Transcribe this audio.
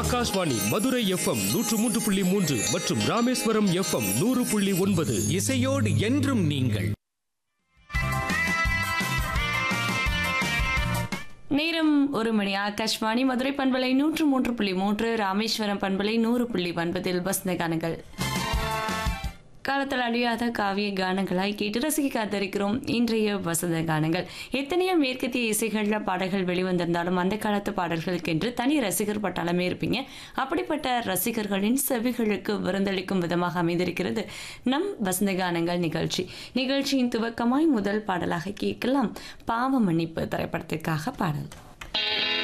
Akashvani Madurai FM நூற்று மூன்று புள்ளி மூன்று மற்றும் ராமேஸ்வரம் எஃப்எம் நூறு புள்ளி ஒன்பது இசையோடு என்றும் நீங்கள் நேரம் ஒரு மணி ஆகாஷ்வாணி மதுரை பண்பலை நூற்று மூன்று புள்ளி மூன்று ராமேஸ்வரம் பண்பலை நூறு புள்ளி ஒன்பதில் வசந்த கானங்கள் காலத்தில் அழியாத காவிய கானங்களாய் கேட்டு ரசிக்க காத்திருக்கிறோம் இன்றைய வசந்த கானங்கள் எத்தனையோ மேற்கத்திய இசைகளில் பாடல்கள் வெளிவந்திருந்தாலும் அந்த காலத்து பாடல்களுக்கென்று தனி ரசிகர் பட்டாளமே இருப்பீங்க அப்படிப்பட்ட ரசிகர்களின் செவிகளுக்கு விருந்தளிக்கும் விதமாக அமைந்திருக்கிறது நம் வசந்த கானங்கள் நிகழ்ச்சி நிகழ்ச்சியின் துவக்கமாய் முதல் பாடலாக கேட்கலாம் பாவ மன்னிப்பு திரைப்படத்திற்காக பாடல்